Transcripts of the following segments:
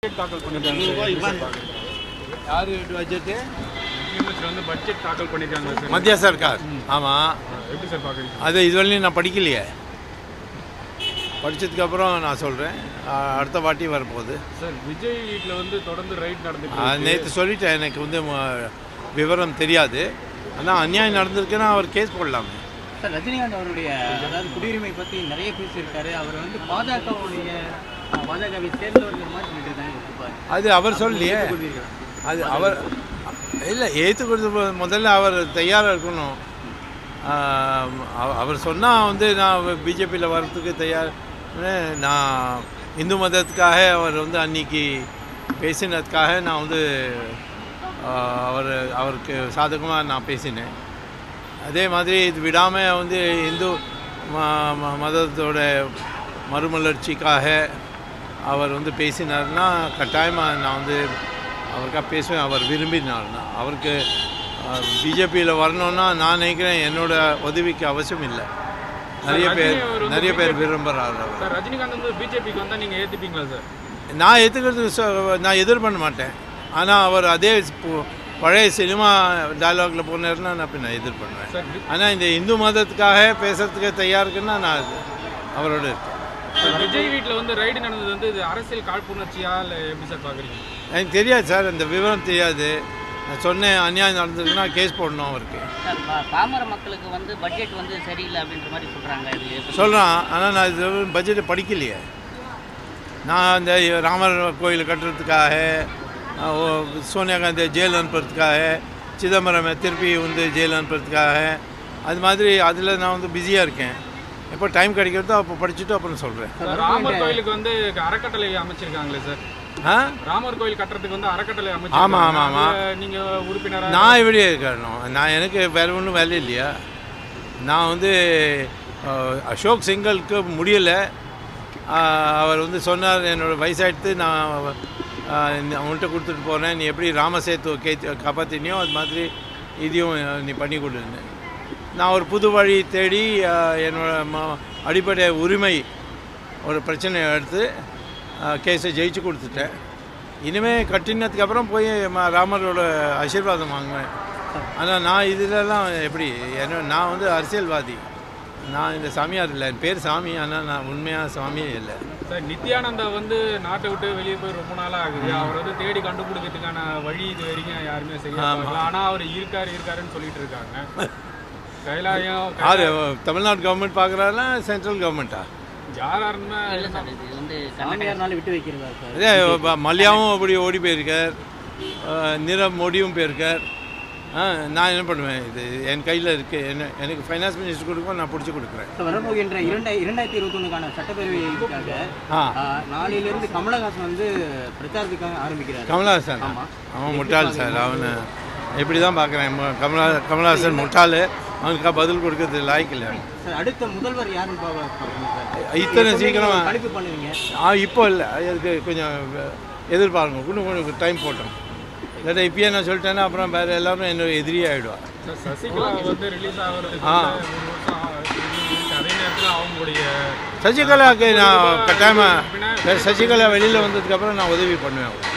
Budget தாக்கல் பண்ணிருக்காங்க யார் பட்ஜெட்டு நிதியமைச்சர் வந்து பட்ஜெட் தாக்கல் பண்ணிருக்காங்க சார் மத்திய சர்க்கார் ஆமாம் ஆ, எப்படி சார் பாக்குறீங்க அது இதுவரையும் நான் படிக்கலையே படித்ததுக்கப்புறம் நான் சொல்கிறேன் அடுத்த வாட்டி வரப்போகுது சார் விஜய் வீட்ல வந்து தொடர்ந்து ரைட் நடந்துட்டு நேற்று சொல்லிட்டேன் எனக்கு வந்து ம- விவரம் தெரியாது ஆனால் அநியாயம் நடந்திருக்குன்னா அவர் கேஸ் போடலாமே சார் ரஜினிகாந்த் அவருடைய அதாவது குடியுரிமை பற்றி நிறைய பேசியிருக்காரு அவர் வந்து பாஜகவுடைய பாஜகவை சேர்ந்தவர்கள் மாதிரி சொல்லிட்டு இருக்காங்க இருப்பார் அது அவர் சொல்லலையே அது அவர் இல்லை ஏற்றுக்கிறது முதல்ல அவர் தயாராக இருக்கணும் ஆஹ் அவ- அவர் சொன்னால் வந்து நான் பிஜேபியில் வர்றதுக்கு தயார் நான் இந்து மதத்துக்காக அவர் வந்து அன்னைக்கு பேசினதுக்காக நான் வந்து ஆஹ் அவர் அவருக்கு சாதகமாக நான் பேசினேன் அதே மாதிரி இது விடாமல் வந்து இந்து ம- ம- மதத்தோட மறுமலர்ச்சிக்காக அவர் வந்து பேசினார்னா கட்டாயமாக நான் வந்து அவருக்காக பேசுவேன் அவர் விரும்பினார்னா அவருக்கு பிஜேபியில் வரணும்னா நான் நினைக்கிறேன் என்னோட உதவிக்கு அவசியம் இல்லை நிறைய பேர் ரஜினி அவர் வந்து நிறைய பேர் விரும்புகிறார் அவர் சார் ரஜினிகாந்த் வந்து பிஜேபிக்கு வந்தா நீங்க ஏத்துப்பீங்களா சார் நான் ஏற்றுக்கிறது சொ- நான் எதிர் பண்ண மாட்டேன் ஆனால் அவர் அதே பு- பழைய சினிமா டயலாகில் போனார்னா நான் பின்ன எதிர் பண்ணுவேன் சார் வி- ஆனால் இந்த இந்து மதத்துக்காக பேசுறதுக்கு தயார் இருக்குன்னா நான் அது அவரோட இருக்கேன் சார் விஜய் வீட்ல வந்து ரைடு நடந்தது வந்து இது அரசியல் காழ்ப்புணர்ச்சியா இல்ல எப்படி சார் பாக்குறீங்க எனக்கு தெரியாது சார் இந்த விவரம் தெரியாது நான் சொன்னேன் அநியாயம் நடந்திருக்குன்னா கேஸ் போடணும் அவருக்கு சார் பா- பாமர மக்களுக்கு வந்து பட்ஜெட் வந்து சரியில்லை அப்படின்ற மாதிரி சொல்றாங்க இது எப்படி? சொல்கிறான் ஆனால் நான் இது பட்ஜெட்டை படிக்கலையே நான் அந்த ராமர் கோயில் கட்டுறதுக்காக அஹ், ஓ- சோனியா காந்தியை ஜெயில் அனுப்புறதுக்காக சிதம்பரமை திருப்பி வந்து ஜெயில் அனுப்புறதுக்காக அது மாதிரி அதில் நான் வந்து பிஸியாக இருக்கேன் எப்போ டைம் கிடைக்கிறதோ அப்போ படிச்சுட்டு அப்புறம் சொல்கிறேன் சார் ராமர் கோயிலுக்கு வந்து அறக்கட்டளை அமைச்சிருக்காங்களே சார் ஆ ராமர் கோயில் கட்டுறதுக்கு வந்து அறக்கட்டளை ஆமா, ஆமா, ஆமா. அதுல நீங்க உறுப்பினரா நான் எப்படி இருக்கணும் நான் எனக்கு வேறு ஒன்றும் வேலை இல்லையா நான் வந்து அஹ், அசோக் சிங்கலுக்கு முடியலை அவர் வந்து சொன்னார் என்னோடய வயசாயிடுத்து நான் அஹ், இந்த- அவன்கிட்ட கொடுத்துட்டு போகிறேன் நீ எப்படி ராமசேத்து கே காப்பாற்றினியோ அது மாதிரி இதையும் அஹ், நீ பண்ணி கொடுன்னு நான் ஒரு புது வழி தேடி அஹ், என்னோட ம அடிப்படை உரிமை ஒரு பிரச்சனையை எடுத்து கேஸை ஜெயிச்சு கொடுத்துட்டேன் இனிமேல் கட்டினதுக்கு அப்புறம் போய் ம- ராமரோட ஆசீர்வாதம் வாங்குவேன் ஆனால் நான் இதிலெல்லாம் எப்படி என்ன நான் வந்து அரசியல்வாதி நான் இந்த சாமியார் இல்லை என் பேர் சாமி ஆனால் நான் உண்மையான சாமியே இல்லை சார் நித்யானந்தா வந்து நாட்டை விட்டு வெளியே போய் ரொம்ப நாளா ஆகுது அவர் வந்து தேடி கண்டுபிடிக்கிறதுக்கான வழி இது வரைக்கும் யாருமே சரியா பார்க்கல ஆனா அவர் இருக்காரு இருக்காருன்னு சொல்லிட்டு இருக்காங்க கைலாயம் யார் தமிழ்நாடு கவர்மெண்ட் பார்க்குறாருனா சென்ட்ரல் கவர்மெண்ட்டா யாரா இருந்தா இல்லை சார் இது வந்து கர்நாடகா சாமியார்னால விட்டு வைக்கிறதா சார் அதே ப- மல்யாவும் அப்படி ஓடி போயிருக்கார் அஹ் நீரவ் மோடியும் போயிருக்கார் ஆ, நான் என்ன பண்ணுவேன் இது என் கையில் இருக்குது என்ன எனக்கு ஃபைனான்ஸ் மினிஸ்டர் கொடுக்கும் நான் பிடிச்சி கொடுக்குறேன் சார் வரப்போகின்ற இரண்டாய் இரண்டாயிரத்தி இருபத்தொன்னுக்கான சட்டப்பேரவைக்காக ஆ ஆ, நாளையிலிருந்து கமலஹாசன் வந்து பிரச்சாரத்துக்காக ஆரம்பிக்கிறார் கமலஹாசன் ஆமா. அவன் முட்டாள் சார் அவனை எப்படி தான் பார்க்குறேன் கமலா கமலஹாசன் முட்டாள் அவனுக்கு பதில் கொடுக்கறது லாய்க்கில்லை சார் அடுத்த முதல்வர் யாருன்னு பா- பார்க்கணும் சார் இத்தனை எப்பவுமே சீக்கிரமா- நீங்க கணிப்பு பண்ணுவீங்க ஆ இப்போ இல்லை அதுக்கு கொஞ்சம் எதிர்பார்க்கணும் இன்னும் கொஞ்சம் டைம் போட்டோம் இல்லாட்டா இப்பயே நான் சொல்லிட்டேன்னா அப்புறம் வேறு எல்லாரும் என்னோட எதிரி ஆகிடுவா சார் சசிகலா வந்து ரிலீஸ் ஆகுறதுக்கு ஆ. வந்து மூணு வருஷம் ஆகுது. அதே நேரத்தில் அவங்களுடைய சசிகலாவுக்கு நான் கட்டாயமாக சசிகலா வெளியில் வந்ததுக்கப்புறம் நான் உதவி பண்ணுவேன் அவருக்கு.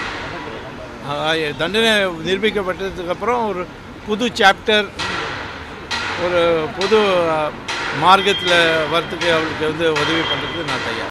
ஆ, தண்டனை நிரூபிக்கப்பட்டதுக்கப்புறம் ஒரு புது சாப்டர் ஒரு புது மார்க்கத்தில் வரத்துக்கு அவளுக்கு வந்து உதவி பண்ணுறதுக்கு நான் தயார்